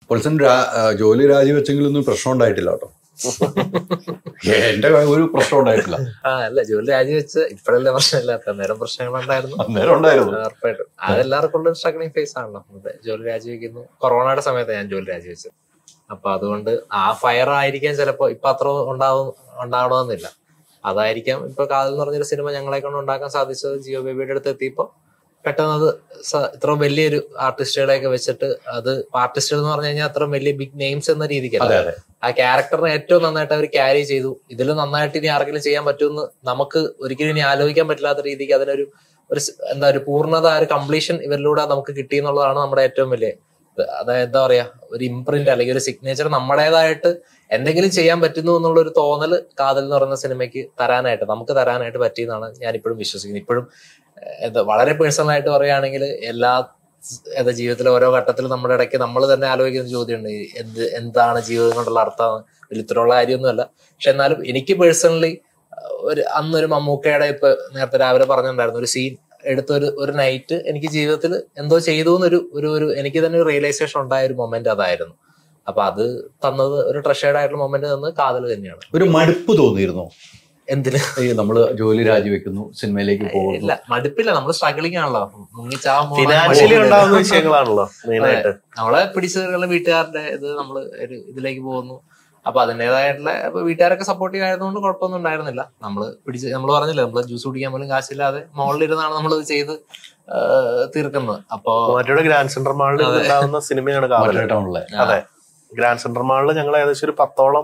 പൊൽസൺ രാ- ആ, ജോലി രാജിവെച്ചെങ്കിലൊന്നും പ്രശ്നം ഉണ്ടായിട്ടില്ല കേട്ടോ എന്റെ ഒരു പ്രശ്നം ഉണ്ടായിട്ടില്ല ആ അല്ല ജോലി രാജിവെച്ച് ഇപ്പോഴല്ലേ പ്രശ്നമില്ലാത്ത നേരം പ്രശ്നങ്ങളുണ്ടായിരുന്നു അന്നേരം ഉണ്ടായിരുന്നു ഉറപ്പായിട്ടും അതെല്ലാവർക്കും ഉള്ള സ്ട്രഗ്ലിംഗ് ഫേസ് ആണല്ലോ അതെ ജോലി രാജിവെക്കുന്നു കൊറോണയുടെ സമയത്ത് ഞാൻ ജോലി രാജിവെച്ചത് അപ്പൊ അതുകൊണ്ട് ആ ഫയർ ആയിരിക്കാം ചിലപ്പോ ഇപ്പൊ അത്ര ഉണ്ടാവും ഉണ്ടാവണമെന്നില്ല അതായിരിക്കാം ഇപ്പൊ കാതൽ എന്ന് പറഞ്ഞൊരു സിനിമ ഞങ്ങളെ കൊണ്ട് ഉണ്ടാക്കാൻ സാധിച്ചത് ജിയോ ബേബിയുടെ അടുത്ത് എത്തിയപ്പോ പെട്ടെന്ന് അത് സ- ഇത്ര വലിയൊരു ആർട്ടിസ്റ്റുകളെയൊക്കെ വെച്ചിട്ട് അത് ആർട്ടിസ്റ്റുകൾ എന്ന് പറഞ്ഞു കഴിഞ്ഞാൽ അത്ര വലിയ ബിഗ് നെയിംസ് എന്ന രീതിക്കല്ല അതെ അതെ ആ ക്യാരക്ടറിനെ ഏറ്റവും നന്നായിട്ട് അവർ ക്യാരി ചെയ്തു ഇതിൽ നന്നായിട്ട് ഇനി ആർക്കെങ്കിലും ചെയ്യാൻ പറ്റുമെന്ന് നമുക്ക് ഒരിക്കലും ഇനി ആലോചിക്കാൻ പറ്റില്ലാത്ത രീതിക്ക് അതിനൊരു ഒരു സ് എന്താ ഒരു പൂർണ്ണത ഒരു കംപ്ലീഷൻ ഇവരിലൂടെ നമുക്ക് കിട്ടി എന്നുള്ളതാണ് നമ്മുടെ ഏറ്റവും വലിയ ഇത്. അതായത് എന്താ പറയാ ഒരു ഇംപ്രിന്റ് അല്ലെങ്കിൽ ഒരു സിഗ്നേച്ചർ നമ്മുടേതായിട്ട് എന്തെങ്കിലും ചെയ്യാൻ പറ്റുന്നു എന്നുള്ള ഒരു തോന്നല് കാതൽ എന്ന് പറയുന്ന സിനിമയ്ക്ക് തരാനായിട്ട് നമുക്ക് തരാനായിട്ട് പറ്റിയെന്നാണ് ഞാൻ ഇപ്പോഴും വിശ്വസിക്കുന്നത് ഇപ്പോഴും ഏഹ്, എന്താ വളരെ പേഴ്സണൽ ആയിട്ട് പറയുകയാണെങ്കിൽ എല്ലാ എന്താ ജീവിതത്തിലെ ഓരോ ഘട്ടത്തിലും നമ്മുടെ ഇടയ്ക്ക് നമ്മൾ തന്നെ ആലോചിക്കുന്ന ചോദ്യമുണ്ട് ഈ എന്ത് എന്താണ് ജീവിതം കൊണ്ടുള്ള അർത്ഥം വലിയ ഇത്രയുള്ള കാര്യമൊന്നുമല്ല പക്ഷെ എന്നാലും എനിക്ക് പേഴ്സണലി ഒരു അന്നൊരു മമ്മൂക്കയുടെ ഇപ്പൊ നേരത്തെ രാവിലെ പറഞ്ഞിട്ടുണ്ടായിരുന്നു ഒരു സീൻ എടുത്ത ഒരു ഒരു നൈറ്റ് എനിക്ക് ജീവിതത്തിൽ എന്തോ ചെയ്തു എന്നൊരു ഒരു ഒരു എനിക്ക് തന്നെ ഒരു റിയലൈസേഷൻ ഉണ്ടായ ഒരു മൊമെന്റ് അതായിരുന്നു അപ്പൊ അത് തന്നത് ഒരു ട്രഷേർഡ് ആയിട്ടുള്ള മൊമെന്റ് തന്നത് കാതൽ തന്നെയാണ് ഒരു മടുപ്പ് തോന്നിയിരുന്നു എന്തിന് ഈ നമ്മള് ജോലി രാജിവെക്കുന്നു സിനിമയിലേക്ക് പോകുന്നു ഇല്ല മടുപ്പില്ല നമ്മൾ സ്ട്രഗിളിംഗ് ആണല്ലോ മുങ്ങിച്ചാവാൻ പോകുന്ന ഫിനാൻഷ്യലി മനുഷ്യര്. ഉണ്ടാകുന്ന വിഷയങ്ങളാണല്ലോ മെയിൻ ആയിട്ട് നമ്മളെ പിടിച്ചതുള്ള വീട്ടുകാരുടെ ഇത് നമ്മൾ ഒരു ഇതിലേക്ക് പോകുന്നു അപ്പൊ അതിൻ്റെതായിട്ടുള്ള ഇപ്പൊ വീട്ടുകാരൊക്കെ സപ്പോർട്ടീവ് ആയതുകൊണ്ട് കുഴപ്പമൊന്നും ഉണ്ടായിരുന്നില്ല നമ്മൾ പിടിച്ച് നമ്മൾ പറഞ്ഞില്ല നമ്മൾ ജ്യൂസ് കുടിക്കാൻ പോലും കാശില്ലാതെ മോളിലിരുന്നാണ് നമ്മൾ ഇത് ചെയ്ത് ആ, തീർക്കുന്നത് അപ്പോ മറ്റൊരു ഗ്രാൻഡ് സെന്റർ മാളിൽ ഉണ്ടാകുന്ന സിനിമയാണ് കാവല് മറ്റേ ടൗണിലെ അതെ ഗ്രാൻഡ് സെന്റർ മാളിൽ ഞങ്ങൾ ഏകദേശം ഒരു പത്തോളം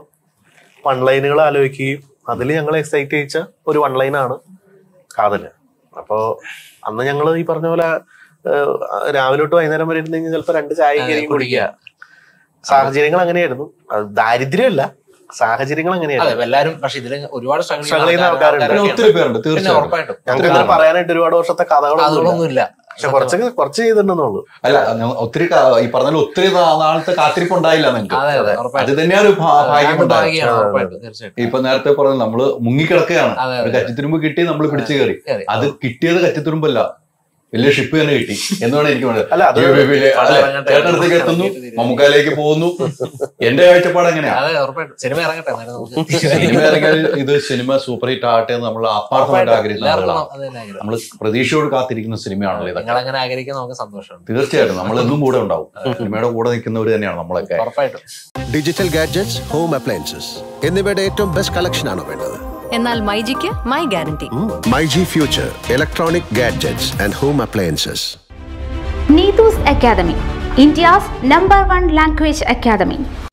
വൺ ലൈനുകൾ ആലോചിക്കുകയും അതിൽ ഞങ്ങൾ എക്സൈറ്റ് ചെയ്യിച്ച ഒരു വൺ ലൈനാണ് കാതല് അപ്പോ അന്ന് ഞങ്ങൾ ഈ പറഞ്ഞ പോലെ ഏഹ്, രാവിലെ തൊട്ട് വൈകുന്നേരം വരെ ഇരുന്ന് കഴിഞ്ഞാൽ ചിലപ്പോൾ രണ്ട് ചായ കയറി കുടിക്കുക സാഹചര്യങ്ങൾ അങ്ങനെയായിരുന്നു അത് ദാരിദ്ര്യമല്ല സാഹചര്യങ്ങൾ അതെ അങ്ങനെയായിരുന്നു എല്ലാരും പക്ഷെ ഇതിൽ ഒരുപാട് struggle Struggle ചെയ്യുന്ന ചെയ്യുന്ന ആൾക്കാരുണ്ട്. പിന്നെ ആൾക്കാരൊക്കെ ഒത്തിരി പേരുണ്ട് ഉണ്ട്. പിന്നെ തീർച്ചയായും ഉറപ്പായിട്ടും ഞങ്ങൾക്ക് ഇതിന് പറയാനായിട്ട് ഒരുപാട് വർഷത്തെ കഥകളൊന്നും അതുകളൊന്നും ഇല്ല പക്ഷെ കുറച്ചൊക്കെ കുറച്ച് ചെയ്തിട്ടുണ്ടെന്നുള്ളൂ അല്ല ഞങ്ങ- ഒത്തിരി കാ- ഈ പറഞ്ഞ ഒത്തിരി നാ- നാളത്തെ കാത്തിരിപ്പ് ഉണ്ടായില്ല നിങ്ങൾക്ക് അതെ അതെ അത് ഉറപ്പായിട്ടും തന്നെയാണ് ഒരു ഭാ- ഭാഗ്യം അത് ഉണ്ടായത് ഭാഗ്യമാണ് ഉറപ്പായിട്ടും തീർച്ചയായിട്ടും ഇപ്പൊ നേരത്തെ പറഞ്ഞ നമ്മള് മുങ്ങിക്കിടക്കുകയാണ് അതെ, ഒരു അതെ. കച്ചിത്തുരുമ്പ് കിട്ടി നമ്മൾ പിടിച്ചു കയറി കയറി. അത് കിട്ടിയത് കച്ചിത്തുരുമ്പല്ല വലിയ ഷിപ്പ് തന്നെ കിട്ടി എന്നാണ് എനിക്ക് പറയുന്നത് അല്ല അത് ജിയോബേബിയിലെ അല്ലെ, ഇറങ്ങട്ടെ. ചേട്ടനടുത്തേക്ക് എത്തുന്നു മമ്മൂക്കാലേക്ക് പോകുന്നു എന്റെ കാഴ്ചപ്പാട് എങ്ങനെയാ അതെ ഉറപ്പായിട്ടും സിനിമ ഇറങ്ങട്ടെ അന്നേരം നമുക്ക് സിനിമ ഇറങ്ങിയാൽ ഇത് സിനിമ സൂപ്പർ ഹിറ്റ് ആകട്ടെ എന്ന് നമ്മൾ ആത്മാർത്ഥമായിട്ട് ആഗ്രഹിക്കുന്ന എല്ലാവർക്കും ആളുകളാണ് അത് തന്നെ ആഗ്രഹം നമ്മൾ പ്രതീക്ഷയോട് കാത്തിരിക്കുന്ന സിനിമയാണല്ലോ ഇതൊക്കെ നിങ്ങൾ അങ്ങനെ ആഗ്രഹിക്കാൻ നമുക്ക് സന്തോഷമുണ്ട് തീർച്ചയായിട്ടും നമ്മൾ എന്നും കൂടെ ഉണ്ടാവും സിനിമയുടെ കൂടെ നിൽക്കുന്നവർ തന്നെയാണ് നമ്മളൊക്കെ ഉറപ്പായിട്ടും ഡിജിറ്റൽ ഗാഡ്ജറ്റ്സ് ഹോം അപ്ലയൻസസ് എന്നിവയുടെ ഏറ്റവും ബെസ്റ്റ് കളക്ഷൻ ആണോ വേണ്ടത് എന്നാൽ മൈജിക്ക് my guarantee my G future electronic gadgets and home appliances Neetu's Academy, India's number one language academy.